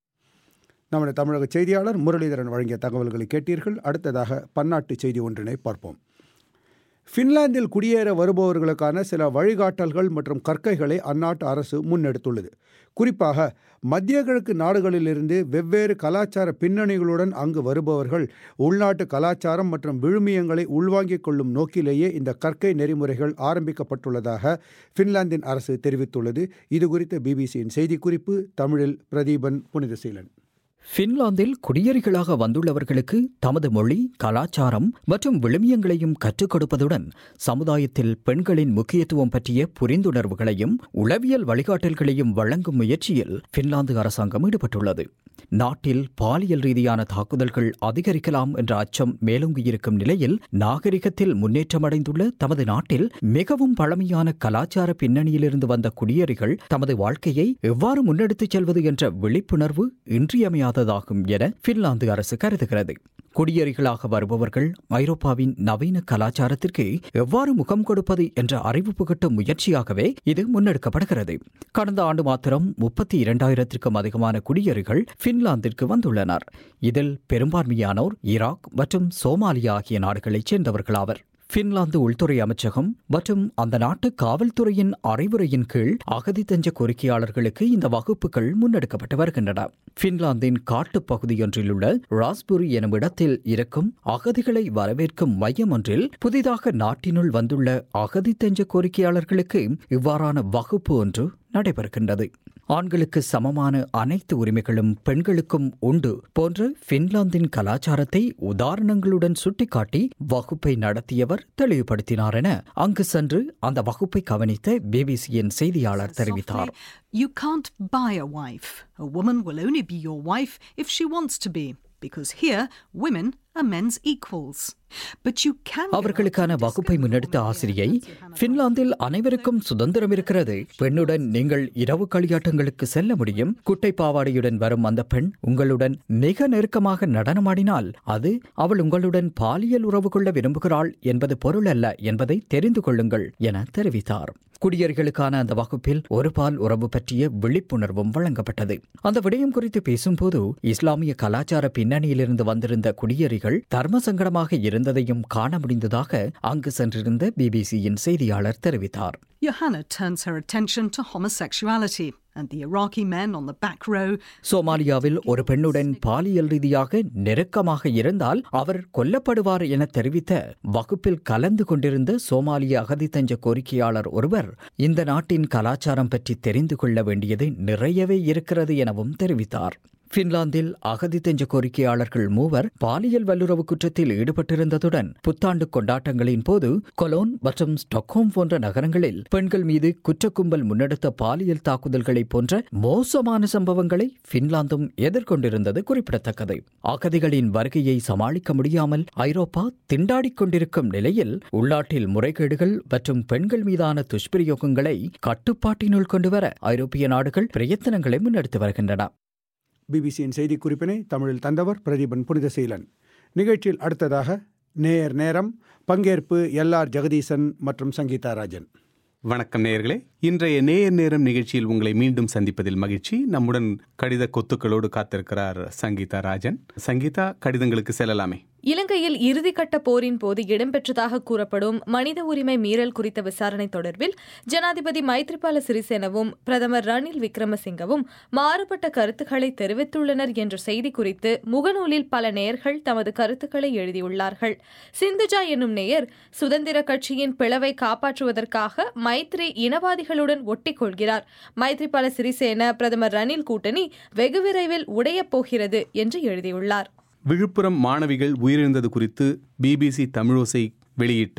நமது தமிழக செய்தியாளர் முரளிதரன் வழங்கிய தகவல்களை கேட்டீர்கள் அடுத்ததாக பன்னாட்டு செய்தி ஒன்றினை பார்ப்போம் ஃபின்லாந்தில் குடியேற வருபவர்களுக்கான சில வழிகாட்டல்கள் மற்றும் கற்கைகளை அந்நாட்டு அரசு முன்னெடுத்துள்ளது குறிப்பாக மத்திய கிழக்கு நாடுகளிலிருந்து வெவ்வேறு கலாச்சார பின்னணிகளுடன் அங்கு வருபவர்கள் உள்நாட்டு கலாச்சாரம் மற்றும் விழுமியங்களை உள்வாங்கிக் கொள்ளும் நோக்கிலேயே இந்த கற்கை நெறிமுறைகள் ஆரம்பிக்கப்பட்டுள்ளதாக ஃபின்லாந்தின் அரசு தெரிவித்துள்ளது இது குறித்த பிபிசியின் செய்திக்குறிப்பு தமிழில் பிரதீபன் புனிதசீலன் பின்லாந்தில் குடியேறிகளாக வந்துள்ளவர்களுக்கு தமது மொழி கலாச்சாரம் மற்றும் விழுமியங்களையும் கற்றுக் கொடுப்பதுடன் சமுதாயத்தில் பெண்களின் முக்கியத்துவம் பற்றிய புரிந்துணர்வுகளையும் உளவியல் வழிகாட்டல்களையும் வழங்கும் முயற்சியில் பின்லாந்து அரசாங்கம் ஈடுபட்டுள்ளது நாட்டில் பாலியல் ரீதியான தாக்குதல்கள் அதிகரிக்கலாம் என்ற அச்சம் மேலோங்கியிருக்கும் நிலையில் நாகரிகத்தில் முன்னேற்றமடைந்துள்ள தமது நாட்டில் மிகவும் பழமையான கலாச்சார பின்னணியிலிருந்து வந்த குடியேறிகள் தமது வாழ்க்கையை எவ்வாறு முன்னெடுத்துச் செல்வது என்ற விழிப்புணர்வு இன்றியமையாததாகும் என பின்லாந்து அரசு கருதுகிறது குடியேறிகளாக வருபவர்கள் ஐரோப்பாவின் நவீன கலாச்சாரத்திற்கு எவ்வாறு முகம் கொடுப்பது என்ற அறிவு புகட்டும் முயற்சியாகவே இது முன்னெடுக்கப்படுகிறது கடந்த ஆண்டு மாத்திரம் முப்பத்தி இரண்டாயிரத்திற்கும் அதிகமான குடியேறிகள் பின்லாந்திற்கு வந்துள்ளனர் இதில் பெரும்பான்மையானோர் ஈராக் மற்றும் சோமாலியா ஆகிய நாடுகளைச் சேர்ந்தவர்களாவர் பின்லாந்து உள்துறை அமைச்சகம் மற்றும் அந்த நாட்டு காவல்துறையின் அறிவுரையின் கீழ் அகதி தஞ்ச கோரிக்கையாளர்களுக்கு இந்த வகுப்புகள் முன்னெடுக்கப்பட்டு வருகின்றன பின்லாந்தின் காட்டுப் பகுதியொன்றில் உள்ள ராஸ்புரி எனும் இடத்தில் இருக்கும் அகதிகளை வரவேற்கும் மையம் ஒன்றில் புதிதாக நாட்டினுள் வந்துள்ள அகதி தஞ்ச கோரிக்கையாளர்களுக்கு இவ்வாறான வகுப்பு ஒன்று நடைபெறுகின்றது ஆண்களுக்கு சமமான அனைத்து உரிமைகளும் பெண்களுக்கும் உண்டு போன்ற பின்லாந்தின் கலாச்சாரத்தை உதாரணங்களுடன் சுட்டிக்காட்டி வகுப்பை நடத்தியவர் தெளிவுபடுத்தினார் என அங்கு சென்று அந்த வகுப்பை கவனித்த பிபிசியின் செய்தியாளர் தெரிவித்தார் You can't buy a wife. A woman will only be your wife if she wants to be, because here women are men's equals. But you can. அவர்களுக்கான வகுப்பை முன்னெடுத்த ஆசிரியை பின்லாந்தில் அனைவருக்கும் சுதந்திரம் இருக்கிறது பெண்ணுடன் நீங்கள் இரவு களியாட்டங்களுக்கு செல்ல முடியும் குட்டை பாவாடையுடன் வரும் அந்த பெண் உங்களுடன் மிக நெருக்கமாக நடனமாடினால் அது அவள் உங்களுடன் பாலியல் உறவு கொள்ள விரும்புகிறாள் என்பது பொருள் அல்ல என்பதை தெரிந்து கொள்ளுங்கள் என தெரிவித்தார் குடியேறிகளுக்கான அந்த வகுப்பில் ஒரு பால் உறவு பற்றிய விழிப்புணர்வும் வழங்கப்பட்டது அந்த விடயம் குறித்து பேசும்போது இஸ்லாமிய கலாச்சார பின்னணியிலிருந்து வந்திருந்த குடியேறிகள் தர்ம சங்கடமாக இருந்ததையும் காண முடிந்ததாக அங்கு சென்றிருந்த பிபிசியின் செய்தியாளர் தெரிவித்தார் Johanna turns her attention to homosexuality, and the Iraqi men on the back row சோமாலியாவில் ஒரு பெண்ணுடன் பாலியல் ரீதியாக நெருக்கமாக இருந்தால் அவர் கொல்லப்படுவார் என தெரிவித்த வகுப்பில் கலந்து கொண்டிருந்த சோமாலிய அகதித்தஞ்ச கோரிக்கையாளர் ஒருவர் இந்த நாட்டின் கலாச்சாரம் பற்றி தெரிந்து கொள்ள வேண்டியது நிறையவே இருக்கிறது எனவும் தெரிவித்தார் பின்லாந்தில் அகதி தெஞ்ச கோரிக்கையாளர்கள் மூவர் பாலியல் வல்லுறவு குற்றத்தில் ஈடுபட்டிருந்ததுடன் புத்தாண்டு கொண்டாட்டங்களின் போது கொலோன் மற்றும் ஸ்டாக்ஹோம் போன்ற நகரங்களில் பெண்கள் மீது குற்றக்கும்பல் முன்னெடுத்த பாலியல் தாக்குதல்களை போன்ற மோசமான சம்பவங்களை பின்லாந்தும் எதிர்கொண்டிருந்தது குறிப்பிடத்தக்கது அகதிகளின் வருகையை சமாளிக்க முடியாமல் ஐரோப்பா திண்டாடிக் கொண்டிருக்கும் நிலையில் உள்நாட்டில் முறைகேடுகள் மற்றும் பெண்கள் மீதான துஷ்பிரயோகங்களை கட்டுப்பாட்டினுள் கொண்டுவர ஐரோப்பிய நாடுகள் பிரயத்தனங்களை முன்னெடுத்து வருகின்றன பிபிசியின் செய்திக்குறிப்பினை தமிழில் தந்தவர் பிரதீபன் புனிதசீலன் நிகழ்ச்சியில் அடுத்ததாக நேயர் நேரம் பங்கேற்பு எல் ஆர் ஜெகதீசன் மற்றும் சங்கீதா ராஜன் வணக்கம் நேயர்களே இன்றைய நேயர் நேரம் நிகழ்ச்சியில் உங்களை மீண்டும் சந்திப்பதில் மகிழ்ச்சி நம்முடன் கடித கொத்துக்களோடு காத்திருக்கிறார் சங்கீதா ராஜன் சங்கீதா கடிதங்களுக்கு செல்லலாமே இலங்கையில் இறுதிக்கட்ட போரின் போது இடம்பெற்றதாக கூறப்படும் மனித உரிமை மீறல் குறித்த விசாரணை தொடர்பில் ஜனாதிபதி மைத்ரிபால சிறிசேனவும் பிரதமர் ரணில் விக்ரமசிங்கவும் மாறுபட்ட கருத்துக்களை தெரிவித்துள்ளனர் என்ற செய்தி குறித்து முகநூலில் பல நேயர்கள் தமது கருத்துக்களை எழுதியுள்ளார்கள் சிந்துஜா என்னும் நேயர் சுதந்திர கட்சியின் பிளவை காப்பாற்றுவதற்காக மைத்ரி இனவாதிகளுடன் ஒட்டிக் கொள்கிறார் மைத்ரிபால சிறிசேன பிரதமர் ரணில் கூட்டணி வெகு விரைவில் உடையப் போகிறது என்று எழுதியுள்ளார் விழுப்புரம் மாணவிகள் உயிரிழந்தது குறித்து பிபிசி தமிழோசை வெளியிட்ட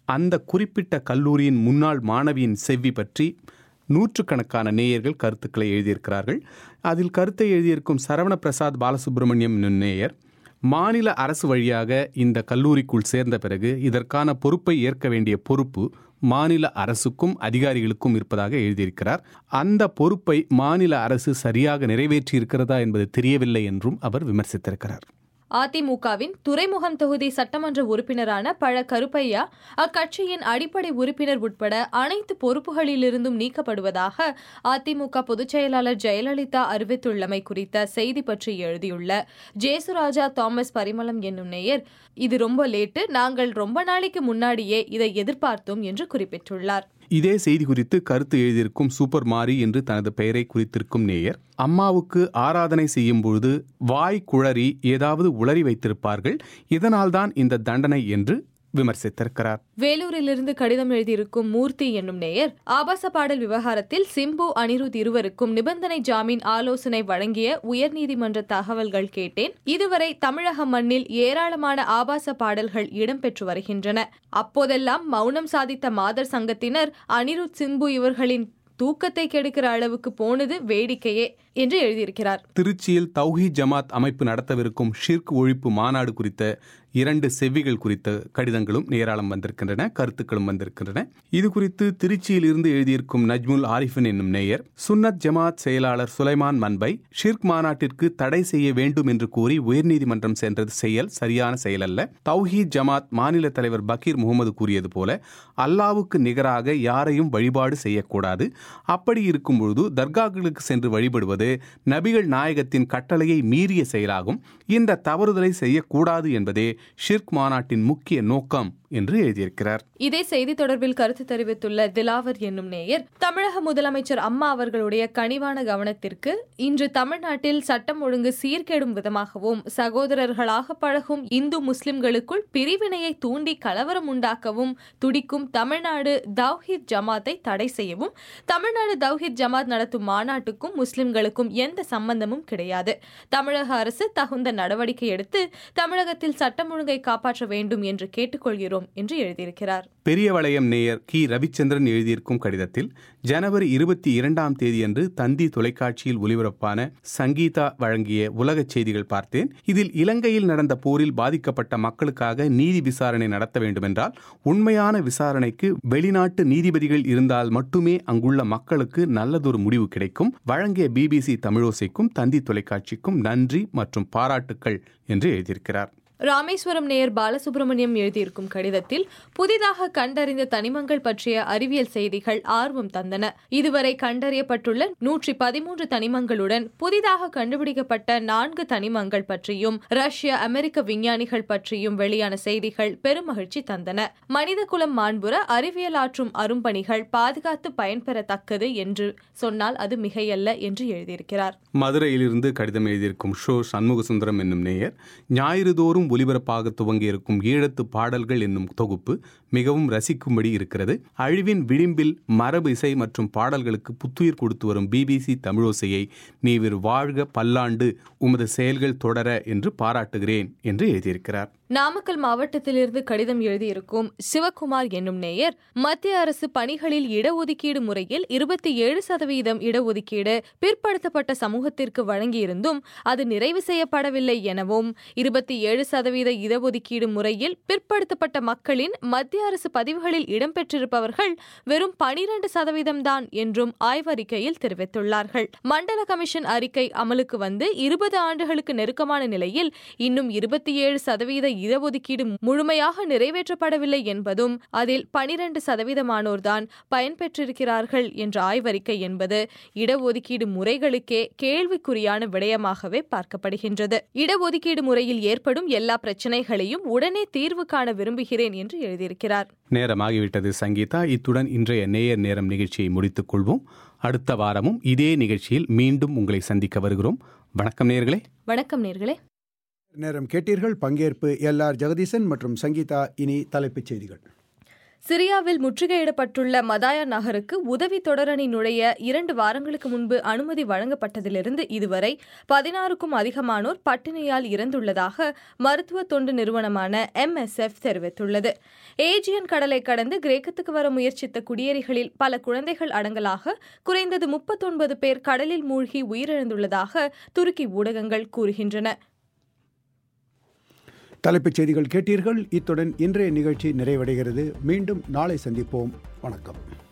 அந்த குறிப்பிட்ட கல்லூரியின் முன்னாள் மாணவியின் செவ்வி பற்றி நூற்றுக்கணக்கான நேயர்கள் கருத்துக்களை எழுதியிருக்கிறார்கள் அதில் கருத்தை எழுதியிருக்கும் சரவண பிரசாத் பாலசுப்ரமணியம் என்னும் நேயர் மாநில அரசு வழியாக இந்த கல்லூரிக்குள் சேர்ந்த பிறகு இதற்கான பொறுப்பை ஏற்க வேண்டிய பொறுப்பு மாநில அரசுக்கும் அதிகாரிகளுக்கும் இருப்பதாக எழுதியிருக்கிறார் அந்த பொறுப்பை மாநில அரசு சரியாக நிறைவேற்றியிருக்கிறதா என்பது தெரியவில்லை என்றும் அவர் விமர்சித்திருக்கிறார் அதிமுகவின் துறைமுகம் தொகுதி சட்டமன்ற உறுப்பினரான பழ கருப்பையா அக்கட்சியின் அடிப்படை உறுப்பினர் உட்பட அனைத்து பொறுப்புகளிலிருந்தும் நீக்கப்படுவதாக அதிமுக பொதுச் செயலாளர் ஜெயலலிதா அறிவித்துள்ளமை குறித்த செய்தி பற்றி எழுதியுள்ள ஜேசுராஜா தாமஸ் பரிமளம் என்னும் நேயர் இது ரொம்ப லேட்டு நாங்கள் ரொம்ப நாளைக்கு முன்னாடியே இதை எதிர்பார்த்தோம் என்று குறிப்பிட்டுள்ளார் இதே செய்தி குறித்து கருத்து எழுதியிருக்கும் சூப்பர் மாரி என்று தனது பெயரை குறித்திருக்கும் நேயர் அம்மாவுக்கு ஆராதனை செய்யும் பொழுது வாய் குழறி ஏதாவது உளறி வைத்திருப்பார்கள் இதனால்தான் இந்த தண்டனை என்று விமர்சித்திருக்கிறார் வேலூரிலிருந்து கடிதம் எழுதியிருக்கும் மூர்த்தி என்னும் நேயர் ஆபாச பாடல் விவகாரத்தில் சிம்பு அனிருத் இருவருக்கும் நிபந்தனை ஜாமீன் ஆலோசனை வழங்கிய உயர்நீதிமன்ற தகவல்கள் கேட்டேன் இதுவரை தமிழக மண்ணில் ஏராளமான ஆபாச பாடல்கள் இடம்பெற்று வருகின்றன அப்போதெல்லாம் மௌனம் சாதித்த மாதர் சங்கத்தினர் அனிருத் சிம்பு இவர்களின் தூக்கத்தை கெடுக்கிற அளவுக்கு போனது வேடிக்கையே என்று எழுதியிருக்கிறார் திருச்சியில் தௌஹி ஜமாத் அமைப்பு நடத்தவிருக்கும் ஷிர்க் ஒழிப்பு மாநாடு குறித்த இரண்டு செவ்விகள் குறித்த கடிதங்களும் ஏராளம் வந்திருக்கின்றன கருத்துக்களும் வந்திருக்கின்றன இது குறித்து திருச்சியில் இருந்து எழுதியிருக்கும் நஜ்முல் ஆரிஃபின் என்னும் நேயர் சுன்னத் ஜமாத் செயலாளர் சுலைமான் மன்பை ஷிர்க் மாநாட்டிற்கு தடை செய்ய வேண்டும் என்று கூறி உயர்நீதிமன்றம் சென்றது செயல் சரியான செயல் அல்ல தௌஹீத் ஜமாத் மாநில தலைவர் பக்கீர் முகமது கூறியது போல அல்லாவுக்கு நிகராக யாரையும் வழிபாடு செய்யக்கூடாது அப்படி இருக்கும் பொழுது தர்காக்களுக்கு சென்று வழிபடுவது நபிகள் நாயகத்தின் கட்டளையை மீறிய செயலாகும் இந்த தவறுதலை செய்யக்கூடாது என்பதே ஷிர்க் மாநாட்டின் முக்கிய நோக்கம் என்று எழுதியிருக்கிறார் இதே செய்தி தொடர்பில் கருத்து தெரிவித்துள்ள திலாவர் என்னும் நேயர் தமிழக முதலமைச்சர் அம்மா அவர்களுடைய கனிவான கவனத்திற்கு இன்று தமிழ்நாட்டில் சட்டம் ஒழுங்கு சீர்கேடும் விதமாகவும் சகோதரர்களாக பழகும் இந்து முஸ்லிம்களுக்குள் பிரிவினையை தூண்டி கலவரம் உண்டாக்கவும் துடிக்கும் தமிழ்நாடு தவ்ஹீத் ஜமாத்தை தடை செய்யவும் தமிழ்நாடு தவ்ஹீத் ஜமாத் நடத்தும் மாநாட்டுக்கும் முஸ்லிம்களுக்கும் எந்த சம்பந்தமும் கிடையாது தமிழக அரசு தகுந்த நடவடிக்கை எடுத்து தமிழகத்தில் சட்டம் ஒழுங்கை காப்பாற்ற வேண்டும் என்று கேட்டுக்கொள்கிறோம் என்று எழுதியிருக்கிறார் பெரியவளையம் நேயர் கி ரவிச்சந்திரன் எழுதியிருக்கும் கடிதத்தில் ஜனவரி இருபத்தி இரண்டாம் தேதியன்று தந்தி தொலைக்காட்சியில் ஒலிபரப்பான சங்கீதா வழங்கிய உலகச் செய்திகள் பார்த்தேன் இதில் இலங்கையில் நடந்த போரில் பாதிக்கப்பட்ட மக்களுக்காக நீதி விசாரணை நடத்த வேண்டுமென்றால் உண்மையான விசாரணைக்கு வெளிநாட்டு நீதிபதிகள் இருந்தால் மட்டுமே அங்குள்ள மக்களுக்கு நல்லதொரு முடிவு கிடைக்கும் வழங்கிய பிபிசி தமிழோசைக்கும் தந்தி தொலைக்காட்சிக்கும் நன்றி மற்றும் பாராட்டுக்கள் என்று எழுதியிருக்கிறார் ராமேஸ்வரம் நேயர் பாலசுப்ரமணியம் எழுதியிருக்கும் கடிதத்தில் புதிதாக கண்டறிந்த தனிமங்கள் பற்றிய அறிவியல் செய்திகள் ஆர்வம் தந்தன இதுவரை கண்டறியப்பட்டுள்ள நூற்றி பதிமூன்று தனிமங்களுடன் புதிதாக கண்டுபிடிக்கப்பட்ட நான்கு தனிமங்கள் பற்றியும் ரஷ்ய அமெரிக்க விஞ்ஞானிகள் பற்றியும் வெளியான செய்திகள் பெருமகிழ்ச்சி தந்தன மனித குலம் மாண்புற அறிவியல் ஆற்றும் அரும்பணிகள் பாதுகாத்து பயன்பெறத்தக்கது என்று சொன்னால் அது மிகையல்ல என்று எழுதியிருக்கிறார் மதுரையிலிருந்து கடிதம் எழுதியிருக்கும் ஷோ சண்முகசுந்தரம் என்னும் நேயர் ஞாயிறுதோறும் ஒலிபரப்பாக துவங்கியிருக்கும் ஈழத்து பாடல்கள் என்னும் தொகுப்பு மிகவும் ரசிக்கும்படி இருக்கிறது அழிவின் விளிம்பில் மரபு இசை மற்றும் பாடல்களுக்கு புத்துயிர் கொடுத்து வரும் பிபிசி தமிழோசையை நீவிர் வாழ்க பல்லாண்டு உமது செயல்கள் தொடர என்று பாராட்டுகிறேன் என்று எழுதியிருக்கிறார் நாமக்கல் மாவட்டத்திலிருந்து கடிதம் எழுதியிருக்கும் சிவக்குமார் என்னும் நேயர் மத்திய அரசு பணிகளில் இடஒதுக்கீடு முறையில் இருபத்தி ஏழு சதவீதம் இடஒதுக்கீடு பிற்படுத்தப்பட்ட சமூகத்திற்கு வழங்கியிருந்தும் அது நிறைவு செய்யப்படவில்லை எனவும் இருபத்தி ஏழு சதவீத இடஒதுக்கீடு முறையில் பிற்படுத்தப்பட்ட மக்களின் மத்திய அரசு பதிவுகளில் இடம்பெற்றிருப்பவர்கள் வெறும் பனிரண்டு சதவீதம்தான் என்றும் ஆய்வறிக்கையில் தெரிவித்துள்ளார்கள் மண்டல கமிஷன் அறிக்கை அமலுக்கு வந்து இருபது ஆண்டுகளுக்கு நெருக்கமான நிலையில் இன்னும் இருபத்தி ஏழு சதவீத இடஒதுக்கீடு முழுமையாக நிறைவேற்றப்படவில்லை என்பதும் அதில் பனிரண்டு சதவீதமானோர்தான் பயன்பெற்றிருக்கிறார்கள் என்ற ஆய்வறிக்கை என்பது இடஒதுக்கீடு முறைகளுக்கே கேள்விக்குறியான விடயமாகவே பார்க்கப்படுகின்றது இடஒதுக்கீடு முறையில் ஏற்படும் எல்லா பிரச்சனைகளையும் உடனே தீர்வு காண விரும்புகிறேன் என்று எழுதியிருக்கிறார் நேரமாகிவிட்டது சங்கீதா இத்துடன் இன்றைய நேயர் நேரம் நிகழ்ச்சியை முடித்துக் கொள்வோம் அடுத்த வாரமும் இதே நிகழ்ச்சியில் மீண்டும் உங்களை சந்திக்க வருகிறோம் வணக்கம் நேயர்களே வணக்கம் நேர்களே நேரம் கேட்டீர்கள் பங்கேற்பு எல் ஆர் ஜெகதீசன் மற்றும் சங்கீதா இனி தலைப்புச் செய்திகள் சிரியாவில் முற்றுகையிடப்பட்டுள்ள மதாயா நகருக்கு உதவி தொடரணி நுழைய இரண்டு வாரங்களுக்கு முன்பு அனுமதி வழங்கப்பட்டதிலிருந்து இதுவரை பதினாறுக்கும் அதிகமானோர் பட்டினியால் இறந்துள்ளதாக மருத்துவ தொண்டு நிறுவனமான எம்எஸ்எஃப் தெரிவித்துள்ளது ஏஜியன் கடலை கடந்து கிரேக்கத்துக்கு வர முயற்சித்த குடியேறிகளில் பல குழந்தைகள் அடங்கலாக குறைந்தது முப்பத்தொன்பது பேர் கடலில் மூழ்கி உயிரிழந்துள்ளதாக துருக்கி ஊடகங்கள் கூறுகின்றன தலைப்புச் செய்திகள் கேட்டீர்கள் இத்துடன் இன்றைய நிகழ்ச்சி நிறைவடைகிறது மீண்டும் நாளை சந்திப்போம் வணக்கம்